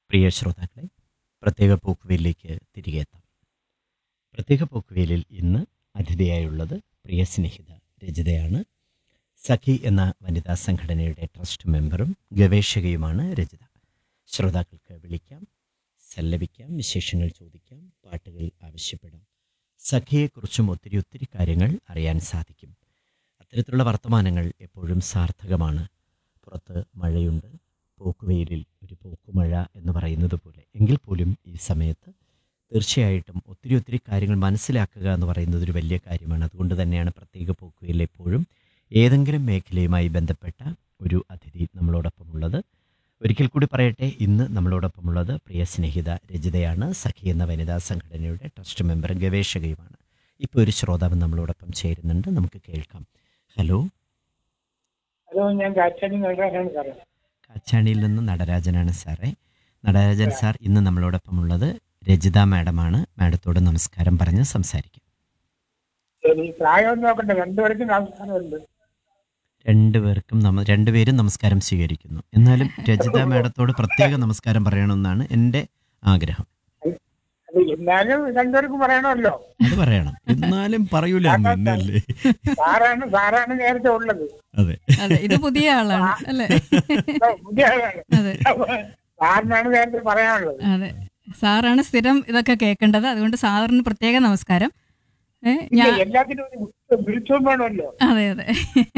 പ്രിയ ശ്രോതാക്കളെ പ്രത്യേക പോക്കുവയിലേക്ക് തിരികെ എത്താം പ്രത്യേക പോക്കുവയിലിൽ ഇന്ന് അതിഥിയായുള്ളത് പ്രിയ സ്നേഹിത രചിതയാണ് സഖി എന്ന വനിതാ സംഘടനയുടെ ട്രസ്റ്റ് മെമ്പറും ഗവേഷകയുമാണ് രചിത ശ്രോതാക്കൾക്ക് വിളിക്കാം സല്ലപിക്കാം വിശേഷങ്ങൾ ചോദിക്കാം പാട്ടുകൾ ആവശ്യപ്പെടാം സഖിയെക്കുറിച്ചും ഒത്തിരി ഒത്തിരി കാര്യങ്ങൾ അറിയാൻ സാധിക്കും അത്തരത്തിലുള്ള വർത്തമാനങ്ങൾ എപ്പോഴും സാർത്ഥകമാണ് പുറത്ത് മഴയുണ്ട് പോക്കുവെയിലിൽ ഒരു പോക്കുമഴ എന്ന് പറയുന്നത് പോലെ എങ്കിൽ പോലും ഈ സമയത്ത് തീർച്ചയായിട്ടും ഒത്തിരി ഒത്തിരി കാര്യങ്ങൾ മനസ്സിലാക്കുക എന്ന് പറയുന്നത് ഒരു വലിയ കാര്യമാണ് അതുകൊണ്ട് തന്നെയാണ് പ്രത്യേക പോക്കുവെയിൽ എപ്പോഴും ഏതെങ്കിലും മേഖലയുമായി ബന്ധപ്പെട്ട ഒരു അതിഥി നമ്മളോടൊപ്പം ഉള്ളത് ഒരിക്കൽ കൂടി പറയട്ടെ ഇന്ന് നമ്മളോടൊപ്പമുള്ളത് പ്രിയ സ്നേഹിത രചിതയാണ് സഖി എന്ന വനിതാ സംഘടനയുടെ ട്രസ്റ്റ് മെമ്പറും ഗവേഷകയുമാണ് ഇപ്പോൾ ഒരു ശ്രോതാവ് നമ്മളോടൊപ്പം ചേരുന്നുണ്ട് നമുക്ക് കേൾക്കാം ഹലോ ഹലോ ഞാൻ കാച്ചാണി നടരാജാണ് സാറേ കാച്ചാണിയിൽ നിന്ന് നടരാജനാണ് സാറേ നടരാജൻ സാർ ഇന്ന് നമ്മളോടൊപ്പം ഉള്ളത് രജിത മാഡമാണ് മാഡത്തോട് നമസ്കാരം പറഞ്ഞ് സംസാരിക്കാം ശരി പ്രായം നോക്കട്ടെ രണ്ടുപേർക്കും നമസ്കാരമുണ്ട് രണ്ടുപേർക്കും നമ രണ്ടുപേരും നമസ്കാരം സ്വീകരിക്കുന്നു എന്നാലും രജിത മാഡത്തോട് പ്രത്യേക നമസ്കാരം പറയണമെന്നാണ് എൻ്റെ ആഗ്രഹം അത് എന്നാലും രണ്ടുപേർക്കും പറയണമല്ലോ അത് പറയണം എന്നാലും പറയൂല അങ്ങ് എന്നല്ലേ സാറാണ് സാറാണ് നേരത്തെ ഉള്ളത് അതെ അതെ ഇത് പുതിയ ആളാണ് അല്ലേ ഓ, പുതിയ ആളാണ് അതെ അപ്പൊ സാറിനാണ് നേരത്തെ പറയാനുള്ളത് അതെ സാറാണ് സ്ഥിരം ഇതൊക്കെ കേൾക്കേണ്ടത് അതുകൊണ്ട് സാറിന് പ്രത്യേക നമസ്കാരം ഏ, ഇല്ല, ഞാൻ എല്ലാത്തിനും ഒരു വിളിച്ചോം വേണമല്ലോ അതെ അതെ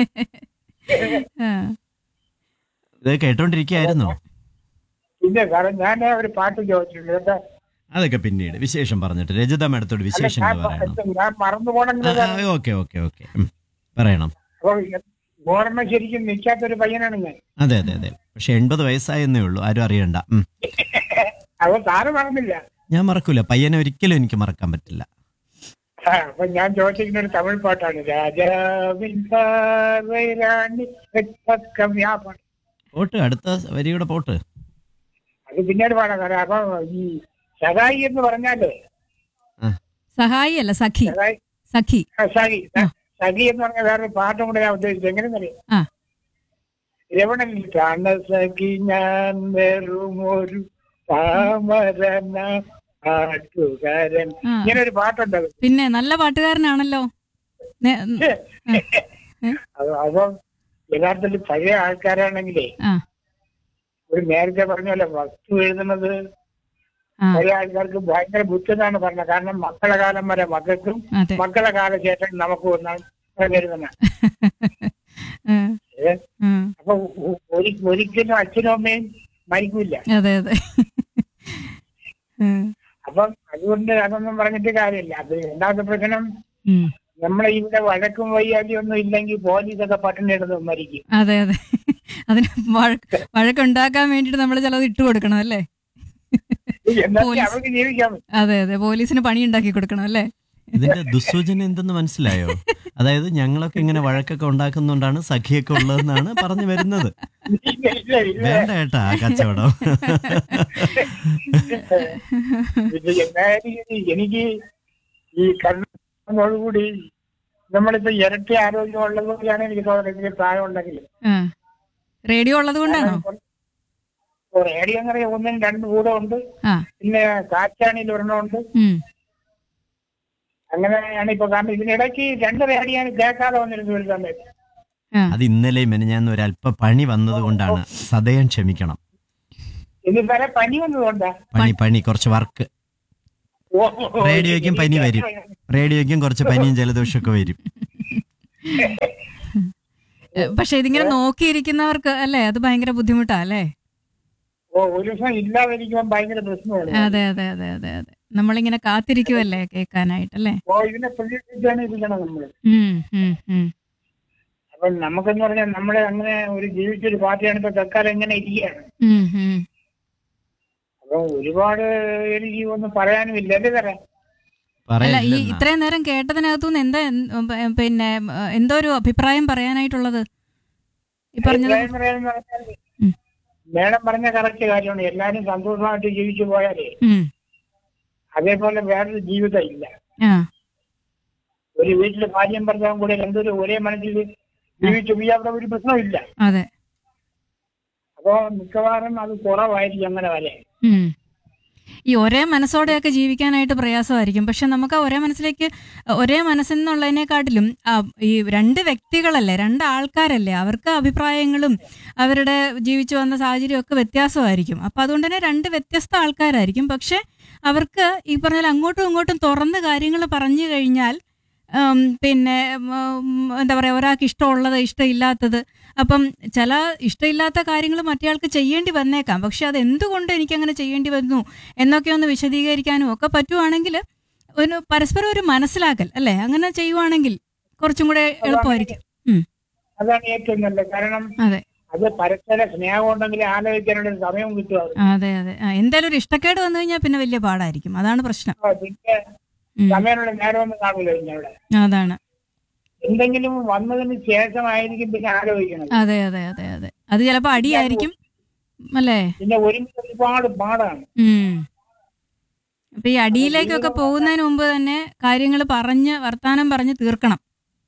ആ, ഇത് കേട്ടോണ്ടിരിക്കുകയായിരുന്നോ പിന്നെ സാറേ ഞാൻ ഒരു പാട്ട് ചോദിച്ചിട്ടുണ്ട് കേട്ടോ അതൊക്കെ പിന്നീട് വിശേഷം പറഞ്ഞിട്ട് രജിത മാഡത്തോട് അല്ല, വിശേഷങ്ങൾ ഞാൻ പറയണം പ- ഞാൻ മറന്നു പോണെങ്കിൽ ഓക്കെ ഓക്കെ ഓക്കെ പറയണം അപ്പൊ ഓർമ്മ ശരിക്കും നിൽക്കാത്തൊരു പയ്യനാണ് ഞാൻ അതെ അതെ അതെ പക്ഷെ എൺപത് വയസ്സായെന്നേ ഉള്ളൂ ആരും അറിയണ്ട ഉം. അപ്പൊ സാറ് മറന്നില്ല ഞാൻ മറക്കൂല പയ്യനെ ഒരിക്കലും എനിക്ക് മറക്കാൻ പറ്റില്ല ആ, അപ്പൊ ഞാൻ ചോദിച്ചിരിക്കുന്ന ഒരു തമിഴ് പാട്ടാണ് രാജാവിൻ പാർവൈരാണി വെച്ചക്കം ആ പാട്ട് പോട്ട് അടുത്ത വരിയുടെ പോട്ട് അത് പിന്നീട് പാടാം സാറേ അപ്പൊ ഈ സഹായി എന്ന് പറഞ്ഞാല് സഹായി അല്ല സഖി സഹായി സഖി ആ, സഖി സഖി എന്ന് പറഞ്ഞ വേറൊരു പാട്ടും കൂടെ ഞാൻ ഉദ്ദേശിച്ചത് എങ്ങനെയെന്നറിയാം ആ രവണനിൽ കാണ സഖി ഞാൻ വെറും ഒരു താമരന പാട്ടുകാരൻ ആ. ഇങ്ങനെ ഒരു പാട്ടുണ്ട് അത്. പിന്നെ നല്ല പാട്ടുകാരനാണല്ലോ നേ- ഏ? അത് അപ്പം യഥാർത്ഥത്തിൽ പഴയ ആൾക്കാരാണെങ്കിലേ ആ ഒരു നേരത്തെ പറഞ്ഞ പോലെ വസ്തു എഴുതുന്നത് ആ പഴയ ആൾക്കാർക്ക് ഭയങ്കര ബുദ്ധിമുട്ടാണ് പറഞ്ഞത് കാരണം മക്കളെ കാലം വരെ മക്കൾക്കും അതെ മക്കളെ കാലശേഷം നമുക്കും ഒന്നാണ് പറഞ്ഞിരുന്നത് ഏ, ഏ? ആ, അപ്പൊ ഒ- ഒരി- ഒരിക്കലും അച്ഛനും അമ്മയും മരിക്കൂല അതെ അതെ ഉം, അപ്പം അതുകൊണ്ട് അതൊന്നും പറഞ്ഞിട്ട് കാര്യമില്ല അത് രണ്ടാമത്തെ പ്രശ്നം ഉം. നമ്മളെ ഇവിടെ വഴക്കും വയ്യാതി ഒന്നും ഇല്ലെങ്കിൽ പോലീസൊക്കെ പട്ടിണി എടുത്ത് മരിക്കും അതെ അതെ അതിന് വഴക്ക് വഴക്കുണ്ടാക്കാൻ വേണ്ടിട്ട് നമ്മൾ ചിലത് ഇട്ട് കൊടുക്കണം അല്ലേ എന്നാലും പോലീസ്. അവർക്ക് ജീവിക്കാൻ പറ്റും. അതെ അതെ പോലീസിന് പണി ഉണ്ടാക്കി കൊടുക്കണം അല്ലേ ഇതിന്റെ ദുസ്സൂചന എന്തെന്ന് മനസ്സിലായോ അതായത് ഞങ്ങളൊക്കെ ഇങ്ങനെ വഴക്കൊക്കെ ഉണ്ടാക്കുന്നുണ്ടാണ് സഖിയൊക്കെ ഉള്ളതെന്നാണ് പറഞ്ഞു വരുന്നത് ഇല്ല, ഇല്ല, ഇല്ല. വേണ്ട ഏട്ടാ ആ കച്ചവടം ഇത് എന്തായാലും ഇത് എനിക്ക് ഈ കണ്ണോടുകൂടി നമ്മളിപ്പോ ഇരട്ടി ആരോഗ്യം ഉള്ളതുകൊണ്ടാണ് എനിക്ക് തോന്നുന്നത് ഇതിന് പ്രായം ഉണ്ടെങ്കിൽ ആ റേഡിയോ ഉള്ളത് കൊണ്ടാണോ റേഡിയോ എന്ന് പറയാൻ ഒന്നും രണ്ടും കൂടെ ഉണ്ട് ആ പിന്നെ കാറ്റാണിയിൽ ഒരെണ്ണമുണ്ട് ഉം അങ്ങനെയാണ് ഇപ്പൊ കാരണം ഇതിനിടയ്ക്ക് രണ്ട് റേഡിയാണ് കേൾക്കാതെ വന്നിരുന്നു ഒരു സമയത്ത് ആ അത് ഇന്നലെ മെനഞ്ഞാന്ന് ഒരല്പ പണി വന്നത് കൊണ്ടാണ് സദയം ക്ഷമിക്കണം ഇത് വരെ പനി വന്നതുകൊണ്ടാ പണി പണി കുറച്ച് വർക്ക് ഓ, ഓ, ഓ, റേഡിയോയ്ക്കും പനി വരും റേഡിയോയ്ക്കും കുറച്ച് പനിയും ജലദോഷമൊക്കെ വരും ഏ, പക്ഷെ ഇതിങ്ങനെ നോക്കിയിരിക്കുന്നവർക്ക് അല്ലേ അത് ഭയങ്കര ബുദ്ധിമുട്ടാ അല്ലേ ഓ ഒരു ദിവസം ഇല്ലാതിരിക്കുമ്പോൾ ഭയങ്കര പ്രശ്നമാണ് അതെ അതെ അതെ അതെ അതെ നമ്മളിങ്ങനെ കാത്തിരിക്കുവല്ലേ കേൾക്കാനായിട്ടല്ലേ ഓ ഇതിനെ പ്രതീക്ഷിച്ചാണ് ഇരിക്കണം നമ്മള് ഉം ഉം ഉം അപ്പൊ നമുക്കെന്ന് പറഞ്ഞാൽ നമ്മളെ അങ്ങനെ ഒരു ജീവിച്ചൊരു പാർട്ടിയാണ് ഇപ്പൊ തൽക്കാലം എങ്ങനെ ഇരിക്കുകയാണ് ഉം ഉം അപ്പൊ ഒരുപാട് എനിക്ക് ഒന്നും പറയാനും ഇല്ല അല്ലേ തരാം അല്ല ഈ പറയില്ലെന്നാ. ഇത്രയും നേരം കേട്ടതിനകത്തുനിന്ന് എന്താ എൻ- പ- പിന്നെ ഏ, എന്തോ ഒരു അഭിപ്രായം പറയാനായിട്ടുള്ളത് ഈ പറഞ്ഞത് അഭിപ്രായം പറയാനെന്ന് പറഞ്ഞാൽ ഉം. മേഡം പറഞ്ഞ കറക്റ്റ് കാര്യമാണ് എല്ലാരും സന്തോഷമായിട്ട് ജീവിച്ചു പോയാലേ ഉം അതേപോലെ വേറൊരു ജീവിതം ഇല്ല ആ ഒരു വീട്ടില് ഭാര്യയും ഭർത്താവും കൂടെ രണ്ടുപേരും ഒരേ മനസ്സിൽ ജീവിച്ചു പോയി അവിടെ ഒരു പ്രശ്നമില്ല അതെ അപ്പൊ അപ്പോ മിക്കവാറും അത് കുറവായിരിക്കും അങ്ങനെ വരെ ഉം. ഈ ഒരേ മനസ്സോടെയൊക്കെ ജീവിക്കാനായിട്ട് പ്രയാസമായിരിക്കും പക്ഷെ നമുക്ക് ആ ഒരേ മനസ്സിലേക്ക് ഒരേ മനസ്സെന്നുള്ളതിനെക്കാട്ടിലും ആ, ഈ രണ്ട് വ്യക്തികളല്ലേ രണ്ട് ആൾക്കാരല്ലേ അവർക്ക് അഭിപ്രായങ്ങളും അവരുടെ ജീവിച്ചു വന്ന സാഹചര്യം ഒക്കെ വ്യത്യാസമായിരിക്കും അപ്പം അതുകൊണ്ട് തന്നെ രണ്ട് വ്യത്യസ്ത ആൾക്കാരായിരിക്കും പക്ഷെ അവർക്ക് ഈ പറഞ്ഞാൽ അങ്ങോട്ടും ഇങ്ങോട്ടും തുറന്ന് കാര്യങ്ങൾ പറഞ്ഞു കഴിഞ്ഞാൽ ഉം, പിന്നെ ഉം, എന്താ പറയുക ഒരാൾക്ക് ഇഷ്ടമുള്ളത് ഇഷ്ടമില്ലാത്തത് അപ്പം ചില ഇഷ്ടമില്ലാത്ത കാര്യങ്ങൾ മറ്റേയാൾക്ക് ചെയ്യേണ്ടി വന്നേക്കാം പക്ഷെ അത് എന്തുകൊണ്ട് എനിക്ക് അങ്ങനെ ചെയ്യേണ്ടി വന്നു എന്നൊക്കെ ഒന്ന് വിശദീകരിക്കാനും ഒക്കെ പറ്റുവാണെങ്കിൽ ഒരു പരസ്പരം ഒരു മനസ്സിലാക്കൽ അല്ലേ അങ്ങനെ ചെയ്യുവാണെങ്കിൽ കുറച്ചും കൂടെ എളുപ്പമായിരിക്കും ഉം, അതാണ് ഏറ്റവും നല്ലത് കാരണം അതെ അത് പരസ്പര സ്നേഹം ഉണ്ടെങ്കിൽ ആലോചിക്കാനുള്ള ഒരു സമയം കിട്ടും അവർക്ക്. അതെ അതെ ആ, എന്തായാലും ഒരു ഇഷ്ടക്കേട് വന്നു കഴിഞ്ഞാൽ പിന്നെ വലിയ പാടായിരിക്കും അതാണ് പ്രശ്നം ആ, പിന്നെ ഉം, സമയമുള്ള നേരമൊന്നും കാണൂല പിന്നെ അവിടെ അതാണ് എന്തെങ്കിലും വന്നതിന് ശേഷമായിരിക്കും പിന്നെ ആലോചിക്കുന്നത് അതെ അതെ അതെ അതെ അത് ചിലപ്പോൾ അടിയായിരിക്കും അല്ലേ പിന്നെ ഒരുമിച്ച് ഒരുപാട് പാടാണ് ഉം. അപ്പൊ ഈ അടിയിലേക്കൊക്കെ പോകുന്നതിന് മുമ്പ് തന്നെ കാര്യങ്ങൾ പറഞ്ഞ് വർത്താനം പറഞ്ഞ് തീർക്കണം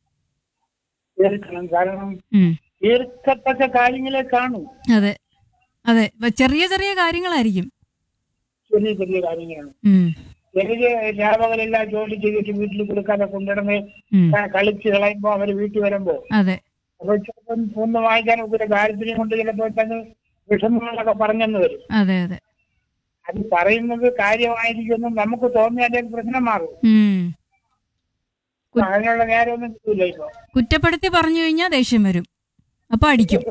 തീർക്കണം കാരണം ഉം. തീർക്കത്തക്ക കാര്യങ്ങളെ കാണൂ അതെ അതെ ഇപ്പൊ ചെറിയ ചെറിയ കാര്യങ്ങളായിരിക്കും ചെറിയ ചെറിയ കാര്യങ്ങളാണ് ഉം. ചെറിയ രാപകലെല്ലാം ജോലി ചെയ്തിട്ട് വീട്ടിൽ കൊടുക്കാതെ കൊണ്ടിടന്ന് ഉം. കളിച്ച് കളയുമ്പോ അവര് വീട്ടിൽ വരുമ്പോ അതെ അപ്പൊ ചിലപ്പം ഒന്ന് വായിക്കാൻ ഒരു ദാരിദ്ര്യം കൊണ്ട് ചിലപ്പോൾ തന്നെ വിഷമങ്ങളൊക്കെ പറഞ്ഞെന്ന് വരും അതെ അതെ അത് പറയുന്നത് കാര്യമായിരിക്കുമെന്ന് നമുക്ക് തോന്നിയാലേ പ്രശ്നം മാറും ഉം. അപ്പൊ അതിനുള്ള നേരമൊന്നും കിട്ടൂല ഇപ്പൊ കുറ്റപ്പെടുത്തി പറഞ്ഞു കഴിഞ്ഞാൽ ദേഷ്യം വരും അപ്പൊ അടിക്കും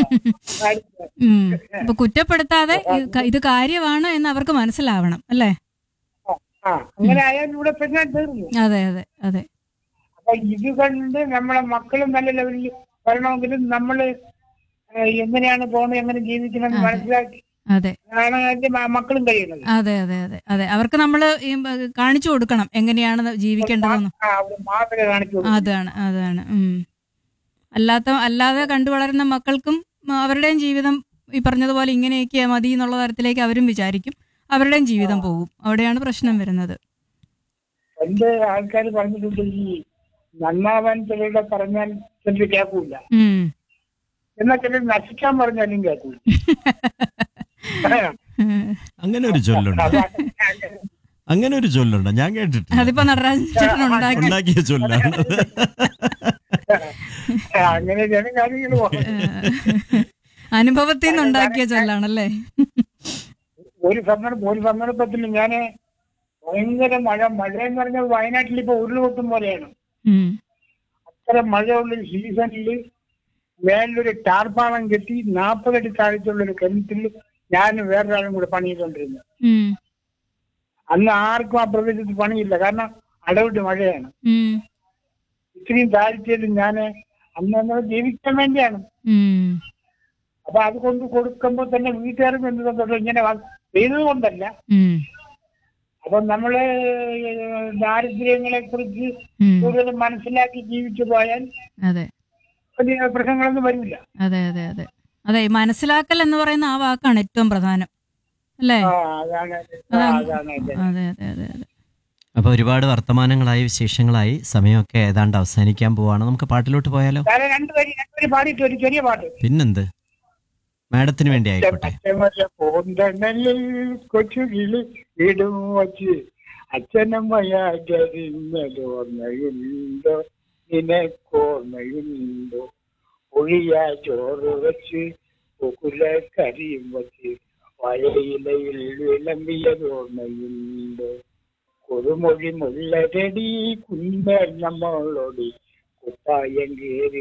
ഉം. അപ്പൊ കുറ്റപ്പെടുത്താതെ ഇത് ക- ഇത് കാര്യമാണ് എന്ന് അവർക്ക് മനസ്സിലാവണം അല്ലേ ആ അങ്ങനെ ആയാൽ ഇവിടെ പിന്നെ തീർന്നു അതെ അതെ അതെ അപ്പൊ ഇത് കണ്ട് നമ്മളെ മക്കളും നല്ല ലെവലിൽ വരണമെങ്കിലും നമ്മള് ഏഹ്, എങ്ങനെയാണ് പോകുന്നത് എങ്ങനെ ജീവിക്കണം എന്ന് അതെ. മനസ്സിലാക്കി അതെ ആണ് അതിന്റെ മ- മക്കളും കഴിയുന്നത് അതെ അതെ അതെ അതെ അവർക്ക് നമ്മൾ കാണിച്ചു കൊടുക്കണം എങ്ങനെയാണ് ജീവിക്കേണ്ടതെന്ന് ആ ഒരു മാതൃക കാണിച്ചു കൊടുക്കും. അതാണ് അതാണ് ഉം. അല്ലാത്ത അല്ലാതെ കണ്ടു വളരുന്ന മക്കൾക്കും ഉം, അവരുടെയും ജീവിതം ഈ പറഞ്ഞതുപോലെ ഇങ്ങനെയൊക്കെ മതി എന്നുള്ള തരത്തിലേക്ക് അവരും വിചാരിക്കും അവരുടെയും ജീവിതം പോകും അവിടെയാണ് പ്രശ്നം വരുന്നത് എന്റെ ആൾക്കാർ പറഞ്ഞിട്ടുണ്ട് ഈ നന്നാവാൻ ചിലരുടെ പറഞ്ഞാൽ ചിലർ കേൾക്കൂല ഉം. എന്നാൽ ചിലർ നശിക്കാൻ പറഞ്ഞാലും കേൾക്കൂല അങ്ങനെ ഒരു ചൊല്ലുണ്ട് അതാണ് അങ്ങനെ ഒരു ചൊല്ലുണ്ട് ഞാൻ കേട്ടിട്ടില്ല അതിപ്പോ നടരാജൻ ചേട്ടൻ ഉണ്ടാക്കി ഉണ്ടാക്കിയ ചൊല്ലാണ് അങ്ങനെ ചില കാര്യങ്ങൾ അനുഭവത്തിൽ നിന്ന് ഉണ്ടാക്കിയ ചൊല്ലാണല്ലേ ഒരു സന്ദർഭം ഒരു സന്ദർഭത്തിൽ ഞാന് ഭയങ്കര മഴ മഴ എന്ന് പറഞ്ഞാൽ വയനാട്ടിൽ ഇപ്പൊ ഉരുൾപൊട്ടും പോലെയാണ് ഉം. അത്ര മഴയുള്ള ഒരു സീസണിൽ മേലൊരു ടാർപ്പാളം കെട്ടി നാൽപ്പതടി താഴത്തുള്ള ഒരു കിണറ്റിൽ ഞാൻ വേറൊരാളും കൂടെ പണിയിട്ടുകൊണ്ടിരുന്നു ഉം. അന്ന് ആർക്കും ആ പ്രദേശത്ത് പണിയില്ല കാരണം അടവിട്ട് മഴയാണ് ഉം. ഇത്രയും താഴ്ചയിൽ ഞാൻ അന്ന് നമ്മൾ ജീവിക്കാൻ വേണ്ടിയാണ് ഉം. അപ്പൊ അത് കൊണ്ട് കൊടുക്കുമ്പോൾ തന്നെ വീട്ടുകാർക്ക് എന്ത് സന്തോഷം ഇങ്ങനെ വ- ചെയ്തത് കൊണ്ടല്ല ഉം. അപ്പൊ നമ്മള് ദാരിദ്ര്യങ്ങളെ കുറിച്ച് ഉം. കൂടുതൽ മനസ്സിലാക്കി ജീവിച്ചു പോയാൽ അതെ വലിയ പ്രശ്നങ്ങളൊന്നും വരില്ല അതെ അതെ അതെ അതെ ഈ മനസ്സിലാക്കൽ എന്ന് പറയുന്ന ആ വാക്കാണ് ഏറ്റവും പ്രധാനം അല്ലേ ആ അതാണ് ആ, അതാണ് ഇത്. അതെ അതെ അതെ അതെ അപ്പൊ ഒരുപാട് വർത്തമാനങ്ങളായി വിശേഷങ്ങളായി സമയമൊക്കെ ഏതാണ്ട് അവസാനിക്കാൻ പോവാണ് നമുക്ക് പാട്ടിലോട്ട് പോയാലോ വേറെ രണ്ട് വരി രണ്ട് വരി പാടിയിട്ട് ഒരു ചെറിയ പാട്ട് പിന്നെന്ത് മാഡത്തിന് വേണ്ടി ആയിക്കോട്ടെ പച്ചമല പോന്തണലിൽ കൊച്ചുകിളി ഇടും വച്ച് അച്ഛനമ്മയാകരിഞ്ഞതോർമ്മയുണ്ടോ നിനക്കോർമ്മയുണ്ടോ ഒഴിയ ചോറ് വെച്ച് കുക്കുല കരിയും വച്ച് വയയിലയിൽ വിളമ്പിയതോർമ്മയുണ്ടോ കൊടുമൊഴി മുള്ളരടി കുന്നൽ നമ്മളോടി കുപ്പായം കയറി